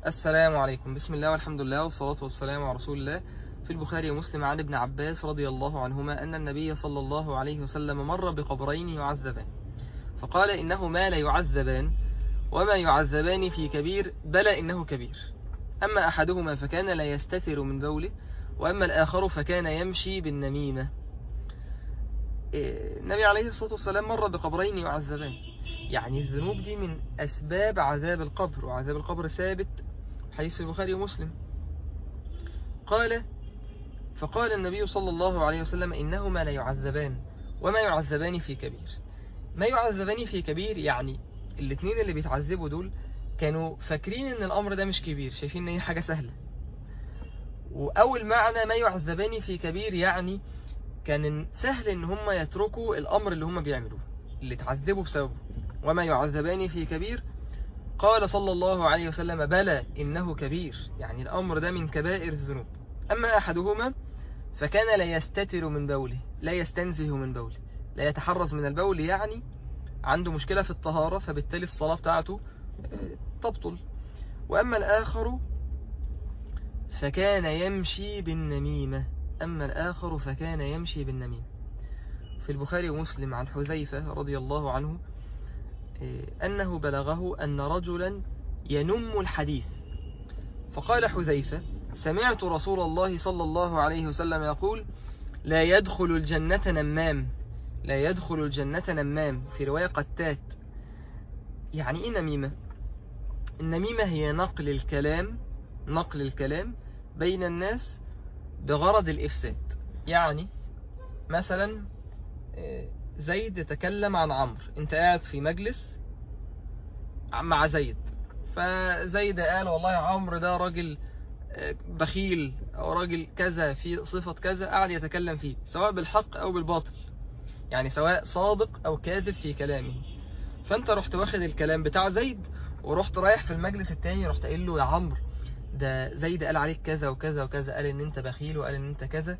السلام عليكم بسم الله والحمد لله والصلاة والسلام على رسول الله في البخاري ومسلم عن ابن عباس رضي الله عنهما أن النبي صلى الله عليه وسلم مر بقبرين يعذبان فقال إنهما لا يعذبان وما يعذبان في كبير بلى إنه كبير أما أحدهما فكان لا يستتر من بوله وأما الآخر فكان يمشي بالنميمة إيه، النبي عليه الصلاة والسلام مر بقبرين يعذبان يعني الذنوب دي من أسباب عذاب القبر وعذاب القبر ثابت حديث البخاري ومسلم قال فقال النبي صلى الله عليه وسلم إنهما لا يعذبان وما يعذبان في كبير ما يعذبان في كبير يعني الاثنين اللي بيتعذبوا دول كانوا فاكرين ان الامر ده مش كبير شايفين ان هي حاجة سهلة واول معنى ما يعذبان في كبير يعني كان سهل ان هم يتركوا الامر اللي هم بيعملوه اللي تعذبوا بسببه وما يعذبان في كبير قال صلى الله عليه وسلم بلى إنه كبير يعني الأمر ده من كبائر الذنوب أما أحدهما فكان لا يستتر من بوله لا يستنزه من بوله لا يتحرز من البول يعني عنده مشكلة في الطهارة فبالتالي الصلاة بتاعته تبطل وأما الآخر فكان يمشي بالنميمة أما الآخر فكان يمشي بالنميمة في البخاري ومسلم عن حذيفة رضي الله عنه أنه بلغه أن رجلا ينم الحديث فقال حذيفة سمعت رسول الله صلى الله عليه وسلم يقول لا يدخل الجنة نمام لا يدخل الجنة نمام في رواية قتات يعني إيه نميمة النميمة هي نقل الكلام نقل الكلام بين الناس بغرض الإفساد يعني مثلا زيد يتكلم عن عمرو انت قاعد في مجلس مع زيد فزيد قال والله عمرو ده راجل بخيل او راجل كذا في صفة كذا قاعد يتكلم فيه سواء بالحق او بالباطل يعني سواء صادق او كاذب في كلامه فانت رحت واخد الكلام بتاع زيد ورحت رايح في المجلس التاني رحت قايل له يا عمرو ده زيد قال عليك كذا وكذا وكذا قال ان انت بخيل وقال ان انت كذا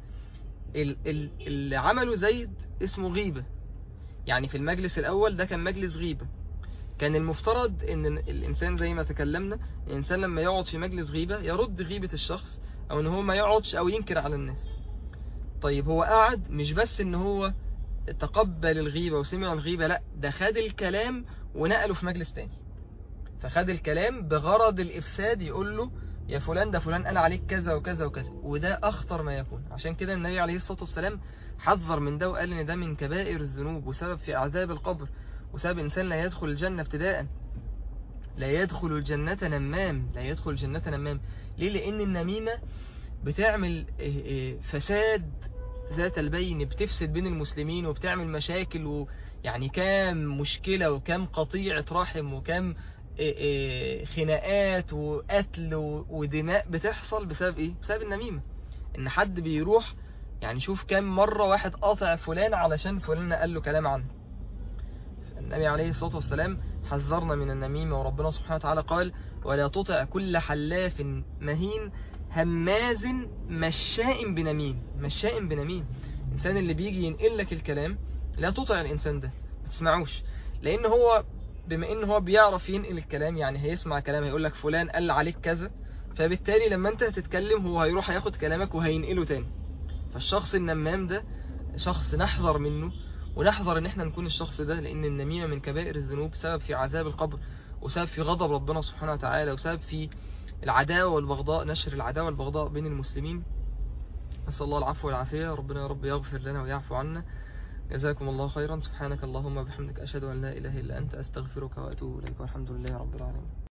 اللي عمله زيد اسمه غيبة يعني في المجلس الأول ده كان مجلس غيبة كان المفترض ان الإنسان زي ما تكلمنا الإنسان لما يقعد في مجلس غيبة يرد غيبة الشخص أو ان هو ما يقعدش أو ينكر على الناس طيب هو قعد مش بس ان هو تقبل الغيبة وسمع الغيبة لا ده خد الكلام ونقله في مجلس تاني فخد الكلام بغرض الإفساد يقول له يا فلان ده فلان قال عليك كذا وكذا وكذا وده أخطر ما يكون عشان كده النبي عليه الصلاة والسلام حذر من ده وقال ان ده من كبائر الذنوب وسبب في عذاب القبر وسبب انسان لا يدخل الجنة ابتداء لا يدخل الجنة نمام لا يدخل الجنة نمام ليه لان النميمة بتعمل فساد ذات البين بتفسد بين المسلمين وبتعمل مشاكل ويعني كام مشكلة وكام قطيعة رحم وكام خناقات وقتل ودماء بتحصل بسبب ايه بسبب النميمة ان حد بيروح يعني شوف كم مرة واحد قاطع فلان علشان فلان قال له كلام عنه النبي عليه الصلاة والسلام حذرنا من النميمة وربنا سبحانه وتعالى قال ولا تطع كل حلاف مهين هماز مشاء بنميم مشاء بنميم الإنسان اللي بيجي ينقل لك الكلام لا تطع الإنسان ده ما تسمعوش لأن هو بما ان هو بيعرف ينقل الكلام يعني هيسمع كلام هيقول لك فلان قال عليك كذا فبالتالي لما انت هتتكلم هو هيروح هياخد كلامك وهينقله تاني فالشخص النمام ده شخص نحذر منه ونحذر ان احنا نكون الشخص ده لان النميمة من كبائر الذنوب سبب في عذاب القبر وسبب في غضب ربنا سبحانه وتعالى وسبب في العداوة والبغضاء نشر العداوة والبغضاء بين المسلمين نسأل الله العفو والعافية ربنا يا رب يغفر لنا ويعفو عنا جزاكم الله خيرا سبحانك اللهم وبحمدك أشهد أن لا إله إلا أنت أستغفرك وأتوب إليك والحمد لله رب العالمين